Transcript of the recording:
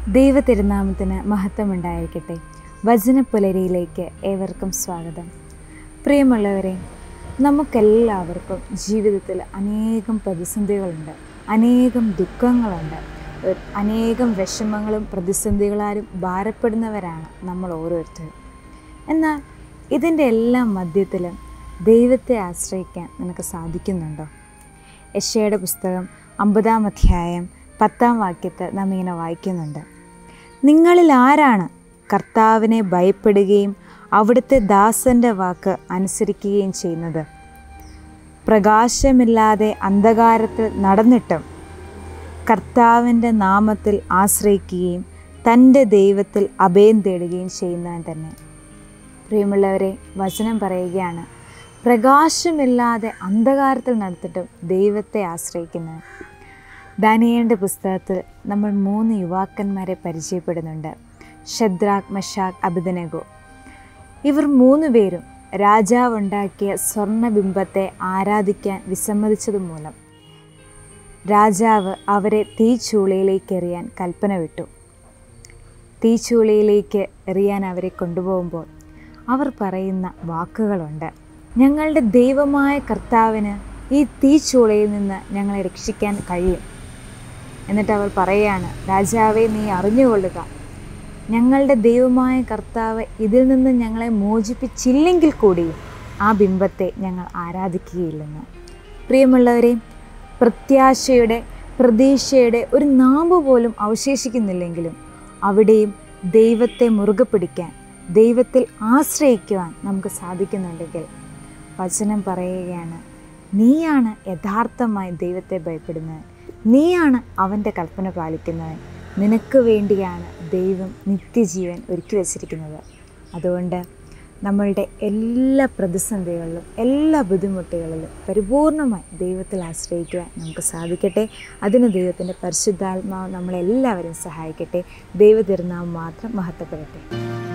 ദൈവ തിരുനാമത്തിന് മഹത്വമുണ്ടായിരിക്കട്ടെ വചനപ്പുലരിയിലേക്ക് ഏവർക്കും സ്വാഗതം പ്രിയമുള്ളവരെ നമുക്കെല്ലാവർക്കും ജീവിതത്തിൽ അനേകം പ്രതിസന്ധികളുണ്ട് അനേകം ദുഃഖങ്ങളുണ്ട് ഒരു- അനേകം വിഷമങ്ങളും പ്രതിസന്ധികളാലും ഭാരപ്പെടുന്നവരാണ് നമ്മൾ ഓരോരുത്തരും എന്നാൽ ഇതിൻ്റെ എല്ലാം മധ്യത്തിലും ദൈവത്തെ ആശ്രയിക്കാൻ നിനക്ക് സാധിക്കുന്നുണ്ടോ യശയുടെ പുസ്തകം അമ്പതാം അധ്യായം പത്താം വാക്യത്ത് നാം ഇങ്ങനെ വായിക്കുന്നുണ്ട് നിങ്ങളിൽ ആരാണ് കർത്താവിനെ ഭയപ്പെടുകയും അവിടുത്തെ ദാസൻ്റെ വാക്ക് അനുസരിക്കുകയും ചെയ്യുന്നത് പ്രകാശമില്ലാതെ അന്ധകാരത്തിൽ നടന്നിട്ടും കർത്താവിൻ്റെ നാമത്തിൽ ആശ്രയിക്കുകയും തൻ്റെ ദൈവത്തിൽ അഭയം തേടുകയും ചെയ്യുന്നവൻ തന്നെ പ്രിയമുള്ളവരെ വചനം പറയുകയാണ് പ്രകാശമില്ലാതെ അന്ധകാരത്തിൽ നടത്തിയിട്ടും ദൈവത്തെ ആശ്രയിക്കുന്നത് ദാനിയേൻ്റെ പുസ്തകത്തിൽ നമ്മൾ മൂന്ന് യുവാക്കന്മാരെ പരിചയപ്പെടുന്നുണ്ട് ഷദ്രാഖ് മഷാഖ് അബിദനഗോ ഇവർ മൂന്ന് പേരും രാജാവുണ്ടാക്കിയ സ്വർണ്ണബിംബത്തെ ആരാധിക്കാൻ വിസമ്മതിച്ചതുമൂലം രാജാവ് അവരെ തീച്ചൂളയിലേക്ക് എറിയാൻ കൽപ്പന വിട്ടു തീച്ചൂളയിലേക്ക് എറിയാൻ അവരെ കൊണ്ടുപോകുമ്പോൾ അവർ പറയുന്ന വാക്കുകളുണ്ട് ഞങ്ങളുടെ ദൈവമായ കർത്താവിന് ഈ തീച്ചൂളയിൽ നിന്ന് ഞങ്ങളെ രക്ഷിക്കാൻ കഴിയും എന്നിട്ട് അവർ പറയുകയാണ് രാജാവെ നീ അറിഞ്ഞുകൊള്ളുക ഞങ്ങളുടെ ദൈവമായ കർത്താവ് ഇതിൽ നിന്ന് ഞങ്ങളെ മോചിപ്പിച്ചില്ലെങ്കിൽ കൂടിയും ആ ബിംബത്തെ ഞങ്ങൾ ആരാധിക്കുകയില്ലെന്ന് പ്രിയമുള്ളവരെ പ്രത്യാശയുടെ പ്രതീക്ഷയുടെ ഒരു നാമ്പ് പോലും അവശേഷിക്കുന്നില്ലെങ്കിലും അവിടെയും ദൈവത്തെ മുറുകെ പിടിക്കാൻ ദൈവത്തിൽ ആശ്രയിക്കുവാൻ നമുക്ക് സാധിക്കുന്നുണ്ടെങ്കിൽ വചനം പറയുകയാണ് നീയാണ് യഥാർത്ഥമായി ദൈവത്തെ ഭയപ്പെടുന്നത് നീയാണ് അവൻ്റെ കൽപ്പന പാലിക്കുന്നവൻ നിനക്ക് വേണ്ടിയാണ് ദൈവം നിത്യജീവൻ ഒരുക്കി വച്ചിരിക്കുന്നത് അതുകൊണ്ട് നമ്മളുടെ എല്ലാ പ്രതിസന്ധികളിലും എല്ലാ ബുദ്ധിമുട്ടുകളിലും പരിപൂർണമായി ദൈവത്തിൽ ആശ്രയിക്കുവാൻ നമുക്ക് സാധിക്കട്ടെ അതിന് ദൈവത്തിൻ്റെ പരിശുദ്ധാത്മാവ് നമ്മളെല്ലാവരും സഹായിക്കട്ടെ ദൈവ തിരുനാമം മാത്രം മഹത്വപ്പെടട്ടെ